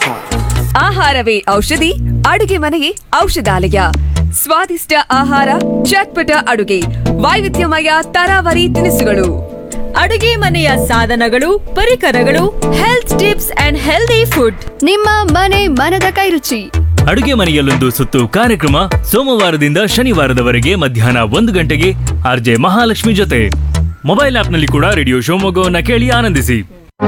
ಆಹಾರವೇ ಔಷಧಿ ಅಡುಗೆ ಮನೆಯೇ ಔಷಧಾಲಯ ಸ್ವಾದಿಷ್ಟ ಆಹಾರ ಚಟ್ಪಟ ಅಡುಗೆ ವೈವಿಧ್ಯಮಯ ತರಾವರಿ ತಿನಿಸುಗಳು ಅಡುಗೆ ಮನೆಯ ಸಾಧನಗಳು ಪರಿಕರಗಳು health tips and healthy food ನಿಮ್ಮ ಮನೆ ಮನದ ಕೈರುಚಿ ಅಡುಗೆ ಮನೆಯಲ್ಲೊಂದು ಸುತ್ತು ಕಾರ್ಯಕ್ರಮ ಸೋಮವಾರದಿಂದ ಶನಿವಾರದವರೆಗೆ ಮಧ್ಯಾಹ್ನ ಒಂದು ಗಂಟೆಗೆ ಆರ್ಜೆ ಮಹಾಲಕ್ಷ್ಮಿ ಜೊತೆ ಮೊಬೈಲ್ ಆಪ್ನಲ್ಲಿ ಕೂಡ ರೇಡಿಯೋ ಶಿವಮೊಗ್ಗವನ್ನ ಕೇಳಿ ಆನಂದಿಸಿ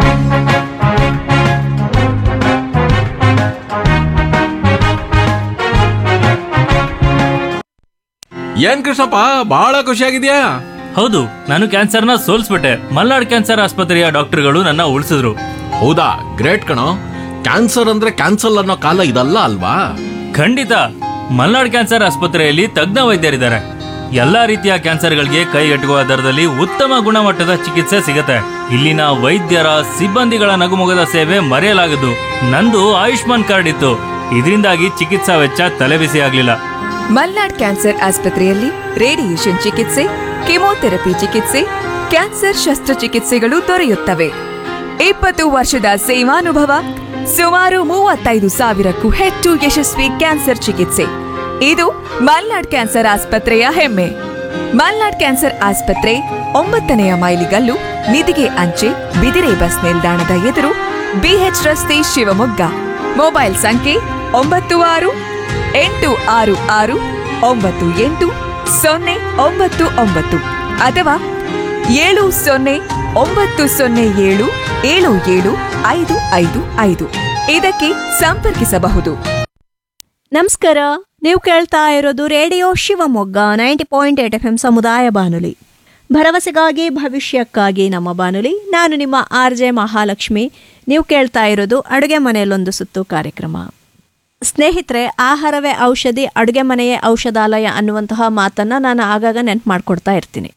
ಏನ್ ಕೃಷ್ಣಪ್ಪ ಬಹಳ ಖುಷಿಯಾಗಿದ್ಯಾ ಹೌದು ನಾನು ಕ್ಯಾನ್ಸರ್ನ ಸೋಲ್ಸ್ಬಿಟ್ಟೆ ಮಲ್ನಾಡ್ ಕ್ಯಾನ್ಸರ್ ಆಸ್ಪತ್ರೆಯ ಡಾಕ್ಟರ್ಗಳು ನನ್ನ ಉಳಿಸಿದ್ರು ಹೌದಾ ಗ್ರೇಟ್ ಕಣೋ ಕ್ಯಾನ್ಸರ್ ಅಂದ್ರೆ ಕ್ಯಾನ್ಸಲ್ ಅನ್ನೋ ಕಾಲ ಇದಲ್ಲ ಅಲ್ವಾ ಖಂಡಿತ ಮಲ್ನಾಡ್ ಕ್ಯಾನ್ಸರ್ ಆಸ್ಪತ್ರೆಯಲ್ಲಿ ತಜ್ಞ ವೈದ್ಯರಿದ್ದಾರೆ ಎಲ್ಲಾ ರೀತಿಯ ಕ್ಯಾನ್ಸರ್ಗಳಿಗೆ ಕೈಗೆಟುಕುವ ದರದಲ್ಲಿ ಉತ್ತಮ ಗುಣಮಟ್ಟದ ಚಿಕಿತ್ಸೆ ಸಿಗತ್ತೆ ಇಲ್ಲಿನ ವೈದ್ಯರ ಸಿಬ್ಬಂದಿಗಳ ನಗುಮೊಗದ ಸೇವೆ ಮರೆಯಲಾಗದು ನಂದು ಆಯುಷ್ಮಾನ್ ಕಾರ್ಡ್ ಇತ್ತು ಇದರಿಂದಾಗಿ ಚಿಕಿತ್ಸಾ ವೆಚ್ಚ ತಲೆಬಿಸಿ ಆಗ್ಲಿಲ್ಲ ಮಲ್ನಾಡ್ ಕ್ಯಾನ್ಸರ್ ಆಸ್ಪತ್ರೆಯಲ್ಲಿ ರೇಡಿಯೇಷನ್ ಚಿಕಿತ್ಸೆ ಕೆಮೊಥೆರಪಿ ಚಿಕಿತ್ಸೆ ಕ್ಯಾನ್ಸರ್ ಶಸ್ತ್ರಚಿಕಿತ್ಸೆಗಳು ದೊರೆಯುತ್ತವೆ ಇಪ್ಪತ್ತು ವರ್ಷದ ಸೇವಾನುಭವ ಸುಮಾರು ಮೂವತ್ತೈದು ಸಾವಿರಕ್ಕೂ ಹೆಚ್ಚು ಯಶಸ್ವಿ ಕ್ಯಾನ್ಸರ್ ಚಿಕಿತ್ಸೆ ಇದು ಮಲ್ನಾಡ್ ಕ್ಯಾನ್ಸರ್ ಆಸ್ಪತ್ರೆಯ ಹೆಮ್ಮೆ ಮಲ್ನಾಡ್ ಕ್ಯಾನ್ಸರ್ ಆಸ್ಪತ್ರೆ ಒಂಬತ್ತನೆಯ ಮೈಲಿಗಲ್ಲು ನಿಧಿಗೆ ಅಂಚೆ ಬಿದಿರೆ ಬಸ್ ನಿಲ್ದಾಣದ ಎದುರು ಬಿಎಚ್ ರಸ್ತೆ ಶಿವಮೊಗ್ಗ ಮೊಬೈಲ್ ಸಂಖ್ಯೆ ಒಂಬತ್ತು ಆರು ಎಂಟು ಆರು ಆರು ಒಂಬತ್ತು ಎಂಟು ಸೊನ್ನೆ ಒಂಬತ್ತು ಒಂಬತ್ತು ಅಥವಾ ಏಳು ಸೊನ್ನೆ ಒಂಬತ್ತು ಸೊನ್ನೆ ಏಳು ಏಳು ಏಳು ಐದು ಐದು ಐದು ಇದಕ್ಕೆ ಸಂಪರ್ಕಿಸಬಹುದು ನಮಸ್ಕಾರ ನೀವು ಕೇಳ್ತಾ ಇರೋದು radio Shivamogga ninety point eight FM ಎಂ ಸಮುದಾಯ ಬಾನುಲಿ ಭರವಸೆಗಾಗಿ ಭವಿಷ್ಯಕ್ಕಾಗಿ ನಮ್ಮ ಬಾನುಲಿ ನಾನು ನಿಮ್ಮ ಆರ್ ಜೆ ಮಹಾಲಕ್ಷ್ಮಿ ನೀವು ಕೇಳ್ತಾ ಇರೋದು ಅಡುಗೆ ಮನೆಯಲ್ಲೊಂದು ಸುತ್ತು ಕಾರ್ಯಕ್ರಮ ಸ್ನೇಹಿತರೆ ಆಹಾರವೇ ಔಷಧಿ ಅಡುಗೆ ಮನೆಯೇ ಔಷಧಾಲಯ ಅನ್ನುವಂತಹ ಮಾತನ್ನು ನಾನು ಆಗಾಗ ನೆನ್ಪು ಮಾಡ್ಕೊಡ್ತಾ ಇರ್ತೀನಿ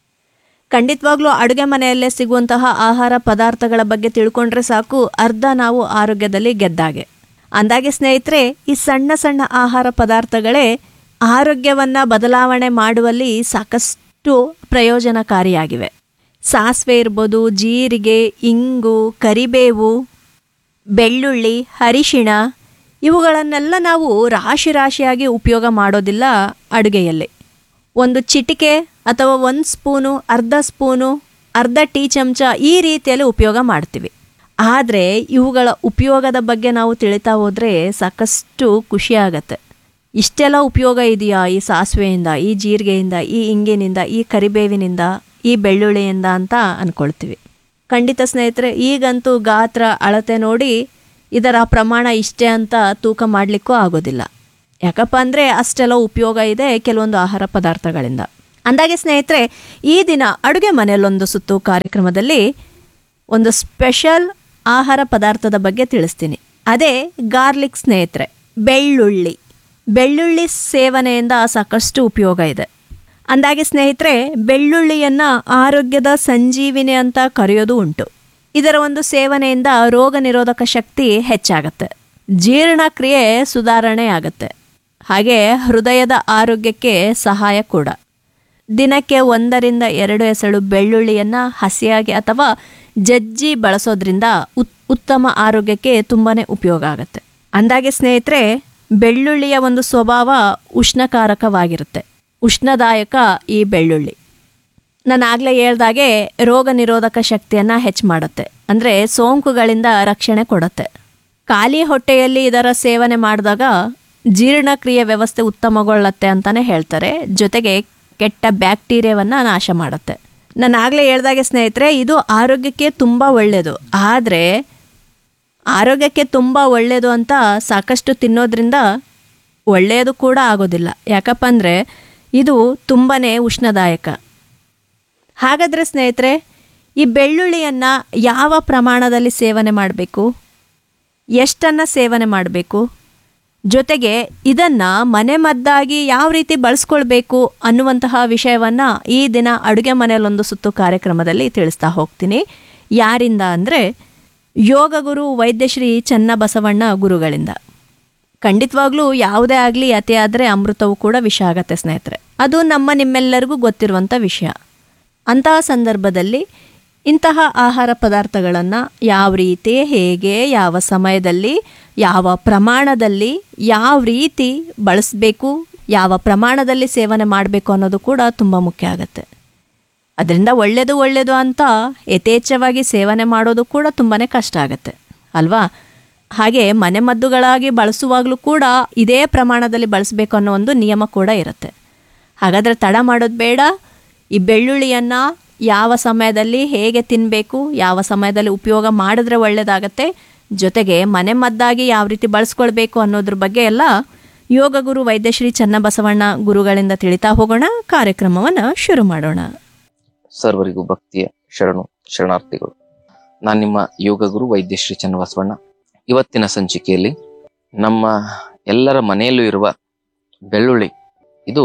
ಖಂಡಿತವಾಗ್ಲೂ ಅಡುಗೆ ಮನೆಯಲ್ಲೇ ಸಿಗುವಂತಹ ಆಹಾರ ಪದಾರ್ಥಗಳ ಬಗ್ಗೆ ತಿಳ್ಕೊಂಡ್ರೆ ಸಾಕು ಅರ್ಧ ನಾವು ಆರೋಗ್ಯದಲ್ಲಿ ಗೆದ್ದಾಗೆ ಅಂದಾಗೆ ಸ್ನೇಹಿತರೆ ಈ ಸಣ್ಣ ಸಣ್ಣ ಆಹಾರ ಪದಾರ್ಥಗಳೇ ಆರೋಗ್ಯವನ್ನು ಬದಲಾವಣೆ ಮಾಡುವಲ್ಲಿ ಸಾಕಷ್ಟು ಪ್ರಯೋಜನಕಾರಿಯಾಗಿವೆ ಸಾಸಿವೆ ಇರ್ಬೋದು ಜೀರಿಗೆ ಇಂಗು ಕರಿಬೇವು ಬೆಳ್ಳುಳ್ಳಿ ಅರಿಶಿಣ ಇವುಗಳನ್ನೆಲ್ಲ ನಾವು ರಾಶಿ ರಾಶಿಯಾಗಿ ಉಪಯೋಗ ಮಾಡೋದಿಲ್ಲ ಅಡುಗೆಯಲ್ಲಿ ಒಂದು ಚಿಟಿಕೆ ಅಥವಾ ಒಂದು ಸ್ಪೂನು ಅರ್ಧ ಸ್ಪೂನು ಅರ್ಧ ಟೀ ಚಮಚ ಈ ರೀತಿಯಲ್ಲಿ ಉಪಯೋಗ ಮಾಡ್ತೀವಿ ಆದರೆ ಇವುಗಳ ಉಪಯೋಗದ ಬಗ್ಗೆ ನಾವು ತಿಳಿತಾ ಹೋದರೆ ಸಾಕಷ್ಟು ಖುಷಿಯಾಗತ್ತೆ ಇಷ್ಟೆಲ್ಲ ಉಪಯೋಗ ಇದೆಯಾ ಈ ಸಾಸಿವೆಯಿಂದ ಈ ಜೀರಿಗೆಯಿಂದ ಈ ಇಂಗಿನಿಂದ ಈ ಕರಿಬೇವಿನಿಂದ ಈ ಬೆಳ್ಳುಳ್ಳಿಯಿಂದ ಅಂತ ಅಂದ್ಕೊಳ್ತೀವಿ ಖಂಡಿತ ಸ್ನೇಹಿತರೆ ಈಗಂತೂ ಗಾತ್ರ ಅಳತೆ ನೋಡಿ ಇದರ ಪ್ರಮಾಣ ಇಷ್ಟೇ ಅಂತ ತೂಕ ಮಾಡಲಿಕ್ಕೂ ಆಗೋದಿಲ್ಲ ಯಾಕಪ್ಪ ಅಂದರೆ ಅಷ್ಟೆಲ್ಲ ಉಪಯೋಗ ಇದೆ ಕೆಲವೊಂದು ಆಹಾರ ಪದಾರ್ಥಗಳಿಂದ ಅಂದಾಗೆ ಸ್ನೇಹಿತರೆ ಈ ದಿನ ಅಡುಗೆ ಮನೆಯಲ್ಲೊಂದು ಸುತ್ತು ಕಾರ್ಯಕ್ರಮದಲ್ಲಿ ಒಂದು ಸ್ಪೆಷಲ್ ಆಹಾರ ಪದಾರ್ಥದ ಬಗ್ಗೆ ತಿಳಿಸ್ತೀನಿ ಅದೇ ಗಾರ್ಲಿಕ್ ಸ್ನೇಹಿತರೆ ಬೆಳ್ಳುಳ್ಳಿ ಬೆಳ್ಳುಳ್ಳಿ ಸೇವನೆಯಿಂದ ಸಾಕಷ್ಟು ಉಪಯೋಗ ಇದೆ ಅಂದಾಗೆ ಸ್ನೇಹಿತರೆ ಬೆಳ್ಳುಳ್ಳಿಯನ್ನು ಆರೋಗ್ಯದ ಸಂಜೀವಿನಿ ಅಂತ ಕರೆಯೋದು ಉಂಟು ಇದರ ಒಂದು ಸೇವನೆಯಿಂದ ರೋಗ ನಿರೋಧಕ ಶಕ್ತಿ ಹೆಚ್ಚಾಗತ್ತೆ ಜೀರ್ಣಕ್ರಿಯೆ ಸುಧಾರಣೆ ಆಗುತ್ತೆ ಹಾಗೆ ಹೃದಯದ ಆರೋಗ್ಯಕ್ಕೆ ಸಹಾಯ ಕೂಡ ದಿನಕ್ಕೆ ಒಂದರಿಂದ ಎರಡು ಎಸಳು ಬೆಳ್ಳುಳ್ಳಿಯನ್ನು ಹಸಿಯಾಗಿ ಅಥವಾ ಜಜ್ಜಿ ಬಳಸೋದ್ರಿಂದ ಉತ್ ಉತ್ತಮ ಆರೋಗ್ಯಕ್ಕೆ ತುಂಬಾ ಉಪಯೋಗ ಆಗುತ್ತೆ ಅಂದಾಗೆ ಸ್ನೇಹಿತರೆ ಬೆಳ್ಳುಳ್ಳಿಯ ಒಂದು ಸ್ವಭಾವ ಉಷ್ಣಕಾರಕವಾಗಿರುತ್ತೆ ಉಷ್ಣದಾಯಕ ಈ ಬೆಳ್ಳುಳ್ಳಿ ನಾನು ಆಗಲೇ ಹೇಳ್ದಾಗೆ ರೋಗ ನಿರೋಧಕ ಶಕ್ತಿಯನ್ನು ಹೆಚ್ಚು ಮಾಡುತ್ತೆ ಅಂದರೆ ಸೋಂಕುಗಳಿಂದ ರಕ್ಷಣೆ ಕೊಡುತ್ತೆ ಖಾಲಿ ಹೊಟ್ಟೆಯಲ್ಲಿ ಇದರ ಸೇವನೆ ಮಾಡಿದಾಗ ಜೀರ್ಣಕ್ರಿಯೆ ವ್ಯವಸ್ಥೆ ಉತ್ತಮಗೊಳ್ಳುತ್ತೆ ಅಂತಲೇ ಹೇಳ್ತಾರೆ ಜೊತೆಗೆ ಕೆಟ್ಟ ಬ್ಯಾಕ್ಟೀರಿಯಾವನ್ನು ನಾಶ ಮಾಡುತ್ತೆ ನಾನು ಆಗಲೇ ಹೇಳ್ದಾಗೆ ಸ್ನೇಹಿತರೆ ಇದು ಆರೋಗ್ಯಕ್ಕೆ ತುಂಬ ಒಳ್ಳೆಯದು ಆದರೆ ಆರೋಗ್ಯಕ್ಕೆ ತುಂಬ ಒಳ್ಳೆಯದು ಅಂತ ಸಾಕಷ್ಟು ತಿನ್ನೋದ್ರಿಂದ ಒಳ್ಳೆಯದು ಕೂಡ ಆಗೋದಿಲ್ಲ ಯಾಕಪ್ಪ ಅಂದರೆ ಇದು ತುಂಬಾ ಉಷ್ಣದಾಯಕ ಹಾಗಾದರೆ ಸ್ನೇಹಿತರೆ ಈ ಬೆಳ್ಳುಳ್ಳಿಯನ್ನು ಯಾವ ಪ್ರಮಾಣದಲ್ಲಿ ಸೇವನೆ ಮಾಡಬೇಕು ಎಷ್ಟನ್ನು ಸೇವನೆ ಮಾಡಬೇಕು ಜೊತೆಗೆ ಇದನ್ನು ಮನೆಮದ್ದಾಗಿ ಯಾವ ರೀತಿ ಬಳಸ್ಕೊಳ್ಬೇಕು ಅನ್ನುವಂತಹ ವಿಷಯವನ್ನು ಈ ದಿನ ಅಡುಗೆ ಮನೆಯಲ್ಲೊಂದು ಸುತ್ತು ಕಾರ್ಯಕ್ರಮದಲ್ಲಿ ತಿಳಿಸ್ತಾ ಹೋಗ್ತೀನಿ ಯಾರಿಂದ ಅಂದರೆ ಯೋಗ ಗುರು ವೈದ್ಯಶ್ರೀ ಚನ್ನಬಸವಣ್ಣ ಗುರುಗಳಿಂದ ಖಂಡಿತವಾಗ್ಲೂ ಯಾವುದೇ ಆಗಲಿ ಅತಿಯಾದರೆ ಅಮೃತವು ಕೂಡ ವಿಷ ಆಗತ್ತೆ ಸ್ನೇಹಿತರೆ ಅದು ನಮ್ಮ ನಿಮ್ಮೆಲ್ಲರಿಗೂ ಗೊತ್ತಿರುವಂಥ ವಿಷಯ ಅಂತಹ ಸಂದರ್ಭದಲ್ಲಿ ಇಂತಹ ಆಹಾರ ಪದಾರ್ಥಗಳನ್ನು ಯಾವ ರೀತಿ ಹೇಗೆ ಯಾವ ಸಮಯದಲ್ಲಿ ಯಾವ ಪ್ರಮಾಣದಲ್ಲಿ ಯಾವ ರೀತಿ ಬಳಸಬೇಕು ಯಾವ ಪ್ರಮಾಣದಲ್ಲಿ ಸೇವನೆ ಮಾಡಬೇಕು ಅನ್ನೋದು ಕೂಡ ತುಂಬ ಮುಖ್ಯ ಆಗುತ್ತೆ ಅದರಿಂದ ಒಳ್ಳೆಯದು ಒಳ್ಳೆಯದು ಅಂತ ಯಥೇಚ್ಛವಾಗಿ ಸೇವನೆ ಮಾಡೋದು ಕೂಡ ತುಂಬಾ ಕಷ್ಟ ಆಗುತ್ತೆ ಅಲ್ವಾ ಹಾಗೆ ಮನೆಮದ್ದುಗಳಾಗಿ ಬಳಸುವಾಗಲೂ ಕೂಡ ಇದೇ ಪ್ರಮಾಣದಲ್ಲಿ ಬಳಸಬೇಕು ಅನ್ನೋ ಒಂದು ನಿಯಮ ಕೂಡ ಇರುತ್ತೆ ಹಾಗಾದರೆ ತಡ ಮಾಡೋದು ಬೇಡ ಈ ಬೆಳ್ಳುಳ್ಳಿಯನ್ನು ಯಾವ ಸಮಯದಲ್ಲಿ ಹೇಗೆ ತಿನ್ನಬೇಕು ಯಾವ ಸಮಯದಲ್ಲಿ ಉಪಯೋಗ ಮಾಡಿದ್ರೆ ಒಳ್ಳೆಯದಾಗತ್ತೆ ಜೊತೆಗೆ ಮನೆಮದ್ದಾಗಿ ಯಾವ ರೀತಿ ಬಳಸ್ಕೊಳ್ಬೇಕು ಅನ್ನೋದ್ರ ಬಗ್ಗೆ ಎಲ್ಲ ಯೋಗ ಗುರು ವೈದ್ಯಶ್ರೀ ಚನ್ನಬಸವಣ್ಣ ಗುರುಗಳಿಂದ ತಿಳಿತಾ ಹೋಗೋಣ ಕಾರ್ಯಕ್ರಮವನ್ನು ಶುರು ಮಾಡೋಣ ಸರ್ವರಿಗೂ ಭಕ್ತಿಯ ಶರಣು ಶರಣಾರ್ಥಿಗಳು ನಾನು ನಿಮ್ಮ ಯೋಗ ಗುರು ವೈದ್ಯಶ್ರೀ ಚನ್ನಬಸವಣ್ಣ ಇವತ್ತಿನ ಸಂಚಿಕೆಯಲ್ಲಿ ನಮ್ಮ ಎಲ್ಲರ ಮನೆಯಲ್ಲೂ ಇರುವ ಬೆಳ್ಳುಳ್ಳಿ ಇದು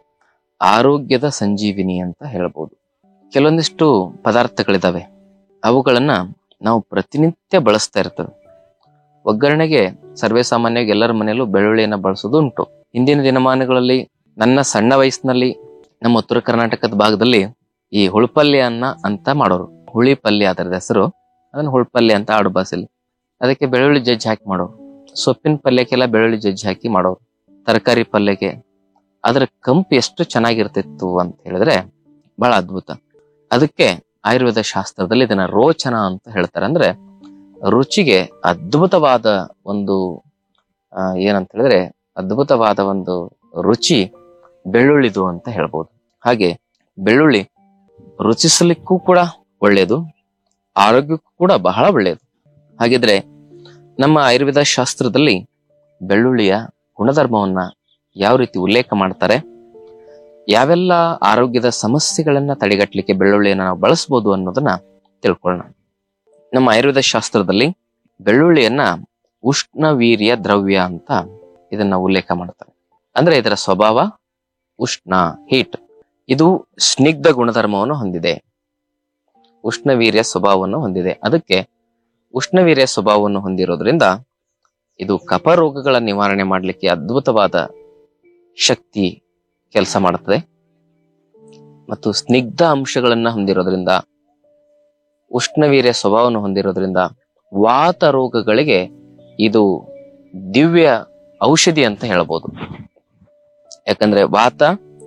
ಆರೋಗ್ಯದ ಸಂಜೀವಿನಿ ಅಂತ ಹೇಳ್ಬೋದು ಕೆಲವೊಂದಿಷ್ಟು ಪದಾರ್ಥಗಳಿದಾವೆ ಅವುಗಳನ್ನ ನಾವು ಪ್ರತಿನಿತ್ಯ ಬಳಸ್ತಾ ಇರ್ತೇವೆ ಒಗ್ಗರಣೆಗೆ ಸರ್ವೇ ಸಾಮಾನ್ಯವಾಗಿ ಎಲ್ಲರ ಮನೆಯಲ್ಲೂ ಬೆಳ್ಳುಳ್ಳಿಯನ್ನ ಬಳಸೋದು ಉಂಟು ಇಂದಿನ ದಿನಮಾನಗಳಲ್ಲಿ ನನ್ನ ಸಣ್ಣ ವಯಸ್ಸಿನಲ್ಲಿ ನಮ್ಮ ಉತ್ತರ ಕರ್ನಾಟಕದ ಭಾಗದಲ್ಲಿ ಈ ಹುಳುಪಲ್ಯ ಅನ್ನ ಅಂತ ಮಾಡೋರು ಹುಳಿ ಪಲ್ಯ ಅದರದ ಹೆಸರು ಅದನ್ನ ಹುಳ್ಪಲ್ಯ ಅಂತ ಆಡು ಭಾಷೆಲಿ ಅದಕ್ಕೆ ಬೆಳ್ಳುಳ್ಳಿ ಜಜ್ಜಿ ಹಾಕಿ ಮಾಡೋರು ಸೊಪ್ಪಿನ ಪಲ್ಯಕ್ಕೆಲ್ಲ ಬೆಳ್ಳುಳ್ಳಿ ಜಜ್ಜಿ ಹಾಕಿ ಮಾಡೋರು ತರಕಾರಿ ಪಲ್ಯಕ್ಕೆ ಅದರ ಕಂಪು ಎಷ್ಟು ಚೆನ್ನಾಗಿರ್ತಿತ್ತು ಅಂತ ಹೇಳಿದ್ರೆ ಬಹಳ ಅದ್ಭುತ ಅದಕ್ಕೆ ಆಯುರ್ವೇದ ಶಾಸ್ತ್ರದಲ್ಲಿ ಇದನ್ನ ರೋಚನ ಅಂತ ಹೇಳ್ತಾರೆ ಅಂದ್ರೆ ರುಚಿಗೆ ಅದ್ಭುತವಾದ ಒಂದು ಆ, ಏನಂತ ಹೇಳಿದ್ರೆ ಅದ್ಭುತವಾದ ಒಂದು ರುಚಿ ಬೆಳ್ಳುಳ್ಳಿದು ಅಂತ ಹೇಳ್ಬೋದು ಹಾಗೆ ಬೆಳ್ಳುಳ್ಳಿ ರುಚಿಸಲಿಕ್ಕೂ ಕೂಡ ಒಳ್ಳೆಯದು ಆರೋಗ್ಯಕ್ಕೂ ಕೂಡ ಬಹಳ ಒಳ್ಳೆಯದು ಹಾಗಿದ್ರೆ ನಮ್ಮ ಆಯುರ್ವೇದ ಶಾಸ್ತ್ರದಲ್ಲಿ ಬೆಳ್ಳುಳ್ಳಿಯ ಗುಣಧರ್ಮವನ್ನ ಯಾವ ರೀತಿ ಉಲ್ಲೇಖ ಮಾಡ್ತಾರೆ ಯಾವೆಲ್ಲ ಆರೋಗ್ಯದ ಸಮಸ್ಯೆಗಳನ್ನ ತಡೆಗಟ್ಟಲಿಕ್ಕೆ ಬೆಳ್ಳುಳ್ಳಿಯನ್ನ ನಾವು ಬಳಸ್ಬೋದು ಅನ್ನೋದನ್ನ ತಿಳ್ಕೊಳ್ಳೋಣ ನಮ್ಮ ಆಯುರ್ವೇದ ಶಾಸ್ತ್ರದಲ್ಲಿ ಬೆಳ್ಳುಳ್ಳಿಯನ್ನ ಉಷ್ಣವೀರ್ಯ ದ್ರವ್ಯ ಅಂತ ಇದನ್ನ ಉಲ್ಲೇಖ ಮಾಡ್ತಾರೆ ಅಂದ್ರೆ ಇದರ ಸ್ವಭಾವ ಉಷ್ಣ ಹೀಟ್ ಇದು ಸ್ನಿಗ್ಧ ಗುಣಧರ್ಮವನ್ನು ಹೊಂದಿದೆ ಉಷ್ಣವೀರ್ಯ ಸ್ವಭಾವವನ್ನು ಹೊಂದಿದೆ ಅದಕ್ಕೆ ಉಷ್ಣವೀರ್ಯ ಸ್ವಭಾವವನ್ನು ಹೊಂದಿರೋದ್ರಿಂದ ಇದು ಕಫ ರೋಗಗಳ ನಿವಾರಣೆ ಮಾಡಲಿಕ್ಕೆ ಅದ್ಭುತವಾದ ಶಕ್ತಿ ಕೆಲಸ ಮಾಡುತ್ತದೆ ಮತ್ತು ಸ್ನಿಗ್ಧ ಅಂಶಗಳನ್ನ ಹೊಂದಿರೋದ್ರಿಂದ ಉಷ್ಣವೀರ್ಯ ಸ್ವಭಾವವನ್ನು ಹೊಂದಿರೋದ್ರಿಂದ ವಾತ ರೋಗಗಳಿಗೆ ಇದು ದಿವ್ಯ ಔಷಧಿ ಅಂತ ಹೇಳ್ಬೋದು ಯಾಕಂದ್ರೆ ವಾತ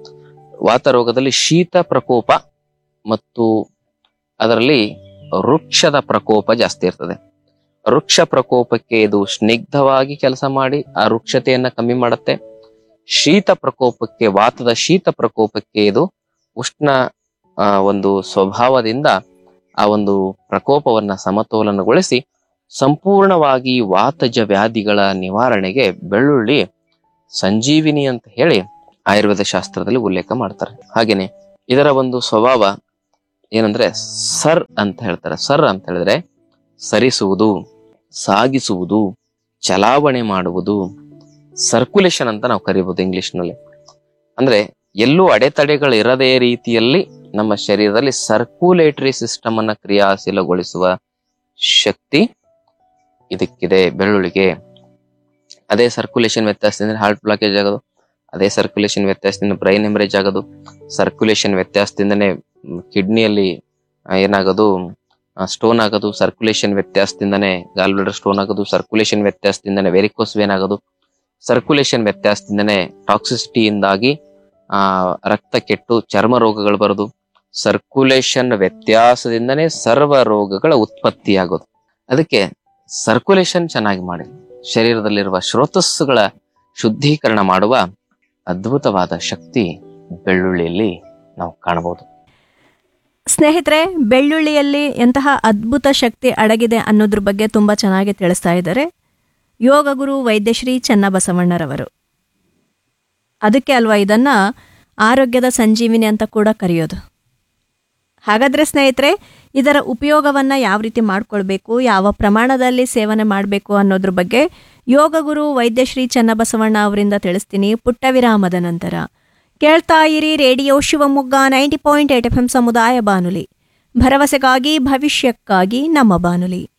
ವಾತ ರೋಗದಲ್ಲಿ ಶೀತ ಪ್ರಕೋಪ ಮತ್ತು ಅದರಲ್ಲಿ ವೃಕ್ಷದ ಪ್ರಕೋಪ ಜಾಸ್ತಿ ಇರ್ತದೆ ವೃಕ್ಷ ಪ್ರಕೋಪಕ್ಕೆ ಇದು ಸ್ನಿಗ್ಧವಾಗಿ ಕೆಲಸ ಮಾಡಿ ಆ ವೃಕ್ಷತೆಯನ್ನ ಕಮ್ಮಿ ಮಾಡುತ್ತೆ ಶೀತ ಪ್ರಕೋಪಕ್ಕೆ ವಾತದ ಶೀತ ಪ್ರಕೋಪಕ್ಕೆ ಇದು ಉಷ್ಣ ಆ, ಒಂದು ಸ್ವಭಾವದಿಂದ ಆ ಒಂದು ಪ್ರಕೋಪವನ್ನ ಸಮತೋಲನಗೊಳಿಸಿ ಸಂಪೂರ್ಣವಾಗಿ ವಾತಜ ವ್ಯಾಧಿಗಳ ನಿವಾರಣೆಗೆ ಬೆಳ್ಳುಳ್ಳಿ ಸಂಜೀವಿನಿ ಅಂತ ಹೇಳಿ ಆಯುರ್ವೇದ ಶಾಸ್ತ್ರದಲ್ಲಿ ಉಲ್ಲೇಖ ಮಾಡ್ತಾರೆ ಹಾಗೇನೆ ಇದರ ಒಂದು ಸ್ವಭಾವ ಏನಂದ್ರೆ ಸರ್ ಅಂತ ಹೇಳ್ತಾರೆ ಸರ್ ಅಂತ ಹೇಳಿದ್ರೆ ಸರಿಸುವುದು ಸಾಗಿಸುವುದು ಚಲಾವಣೆ ಮಾಡುವುದು ಸರ್ಕ್ಯುಲೇಷನ್ ಅಂತ ನಾವು ಕರಿಬಹುದು ಇಂಗ್ಲಿಷ್ ನಲ್ಲಿ ಅಂದ್ರೆ ಎಲ್ಲೂ ಅಡೆತಡೆಗಳು ಇರದೇ ರೀತಿಯಲ್ಲಿ ನಮ್ಮ ಶರೀರದಲ್ಲಿ ಸರ್ಕ್ಯುಲೇಟರಿ ಸಿಸ್ಟಮ್ ಅನ್ನ ಕ್ರಿಯಾಶೀಲಗೊಳಿಸುವ ಶಕ್ತಿ ಇದಕ್ಕಿದೆ ಬೆಳ್ಳುಳ್ಳಿಗೆ ಅದೇ ಸರ್ಕ್ಯುಲೇಷನ್ ವ್ಯತ್ಯಾಸದಿಂದ ಹಾರ್ಟ್ ಬ್ಲಾಕೇಜ್ ಆಗೋದು ಅದೇ ಸರ್ಕ್ಯುಲೇಷನ್ ವ್ಯತ್ಯಾಸದಿಂದ ಬ್ರೈನ್ ಹೆಮರೇಜ್ ಆಗೋದು ಸರ್ಕ್ಯುಲೇಷನ್ ವ್ಯತ್ಯಾಸದಿಂದನೇ ಕಿಡ್ನಿಯಲ್ಲಿ ಏನಾಗೋದು ಸ್ಟೋನ್ ಆಗೋದು ಸರ್ಕ್ಯುಲೇಷನ್ ವ್ಯತ್ಯಾಸದಿಂದನೇ ಗಾಲ್ ಬ್ಲಡರ್ ಸ್ಟೋನ್ ಆಗೋದು ಸರ್ಕ್ಯುಲೇಷನ್ ವ್ಯತ್ಯಾಸದಿಂದನೇ ವೆರಿಕೋಸ್ ವೇನ್ ಆಗೋದು ಸರ್ಕ್ಯುಲೇಷನ್ ವ್ಯತ್ಯಾಸದಿಂದನೇ ಟಾಕ್ಸಿಸಿಟಿಯಿಂದಾಗಿ ಆ ರಕ್ತ ಕೆಟ್ಟು ಚರ್ಮ ರೋಗಗಳು ಬರೋದು ಸರ್ಕ್ಯುಲೇಷನ್ ವ್ಯತ್ಯಾಸದಿಂದನೇ ಸರ್ವ ರೋಗಗಳ ಉತ್ಪತ್ತಿಯಾಗೋದು ಅದಕ್ಕೆ ಸರ್ಕ್ಯುಲೇಷನ್ ಚೆನ್ನಾಗಿ ಮಾಡಿ ಶರೀರದಲ್ಲಿರುವ ಶ್ರೋತಸ್ಸುಗಳ ಶುದ್ಧೀಕರಣ ಮಾಡುವ ಅದ್ಭುತವಾದ ಶಕ್ತಿ ಬೆಳ್ಳುಳ್ಳಿಯಲ್ಲಿ ನಾವು ಕಾಣಬಹುದು ಸ್ನೇಹಿತರೆ ಬೆಳ್ಳುಳ್ಳಿಯಲ್ಲಿ ಎಂತಹ ಅದ್ಭುತ ಶಕ್ತಿ ಅಡಗಿದೆ ಅನ್ನೋದ್ರ ಬಗ್ಗೆ ತುಂಬ ಚೆನ್ನಾಗಿ ತಿಳಿಸ್ತಾ ಇದ್ದಾರೆ ಯೋಗ ಗುರು ವೈದ್ಯಶ್ರೀ ಚನ್ನಬಸವಣ್ಣರವರು ಅದಕ್ಕೆ ಅಲ್ವಾ ಇದನ್ನ ಆರೋಗ್ಯದ ಸಂಜೀವಿನಿ ಅಂತ ಕೂಡ ಕರೆಯೋದು ಹಾಗಾದ್ರೆ ಸ್ನೇಹಿತರೆ ಇದರ ಉಪಯೋಗವನ್ನ ಯಾವ ರೀತಿ ಮಾಡ್ಕೊಳ್ಬೇಕು ಯಾವ ಪ್ರಮಾಣದಲ್ಲಿ ಸೇವನೆ ಮಾಡಬೇಕು ಅನ್ನೋದ್ರ ಬಗ್ಗೆ ಯೋಗ ಗುರು ವೈದ್ಯಶ್ರೀ ಚನ್ನಬಸವಣ್ಣ ಅವರಿಂದ ತಿಳಿಸ್ತೀನಿ ಪುಟ್ಟ ವಿರಾಮದ ನಂತರ ಕೇಳ್ತಾ ಇರಿ radio Shivamogga ninety point eight FM ಎಂ ಸಮುದಾಯ ಬಾನುಲಿ ಭರವಸೆಗಾಗಿ ಭವಿಷ್ಯಕ್ಕಾಗಿ ನಮ್ಮ ಬಾನುಲಿ